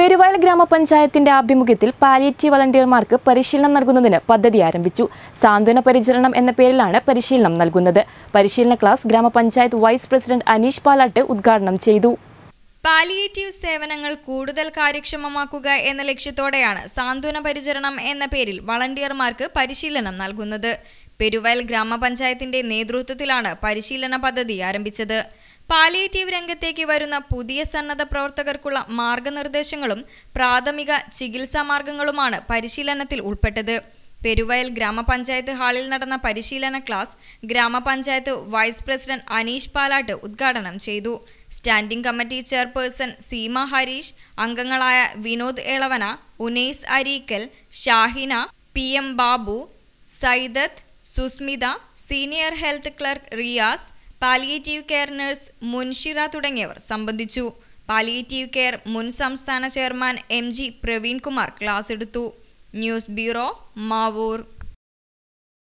പെരുവയൽ ഗ്രാമപഞ്ചായത്തിന്റെ ആഭിമുഖ്യത്തിൽ പാലിയേറ്റീവ് വളണ്ടിയർമാർക്ക് പരിശീലനം നൽകുന്നതിന് പദ്ധതി ആരംഭിച്ചു സാന്ത്വന പരിചരണം എന്ന പേരിലാണ് പരിശീലനം നൽകുന്നത് പരിശീലന ക്ലാസ് ഗ്രാമപഞ്ചായത്ത് വൈസ് പ്രസിഡന്റ് അനീഷ് പാലാട്ട് ഉദ്ഘാടനം ചെയ്തു പാലിയേറ്റീവ് സേവനങ്ങൾ കൂടുതൽ കാര്യക്ഷമമാക്കുക എന്ന ലക്ഷ്യത്തോടെയാണ് സാന്ത്വന പരിചരണം എന്ന പേരിൽ വളണ്ടിയർമാർക്ക് പരിശീലനം നൽകുന്നത് പെരുവയൽ ഗ്രാമപഞ്ചായത്തിന്റെ നേതൃത്വത്തിലാണ് പരിശീലന പദ്ധതി ആരംഭിച്ചത് പാലിയേറ്റീവ് രംഗത്തേക്ക് വരുന്ന പുതിയ സന്നദ്ധ പ്രവർത്തകർക്കുള്ള മാർഗനിർദ്ദേശങ്ങളും പ്രാഥമിക ചികിത്സാ മാർഗങ്ങളുമാണ് പരിശീലനത്തിൽ ഉൾപ്പെട്ടത് പെരുവയൽ ഗ്രാമപഞ്ചായത്ത് ഹാളിൽ നടന്ന പരിശീലന ക്ലാസ് ഗ്രാമപഞ്ചായത്ത് വൈസ് പ്രസിഡന്റ് അനീഷ് പാലാട്ട് ഉദ്ഘാടനം ചെയ്തു standing committee chairperson Seema Harish അംഗങ്ങളായ Vinod Elavana Unais Areekkal Shahina P M Babu Saidath Susmitha senior health clerk Riyas palliative care nurse Munshira തുടങ്ങിയവർ സംബന്ധിച്ചു പാലിയേറ്റീവ് കെയർ മുൻ സംസ്ഥാന chairman M G Praveen Kumar class എടുത്തു ന്യൂസ് ബ്യൂറോ മാവൂർ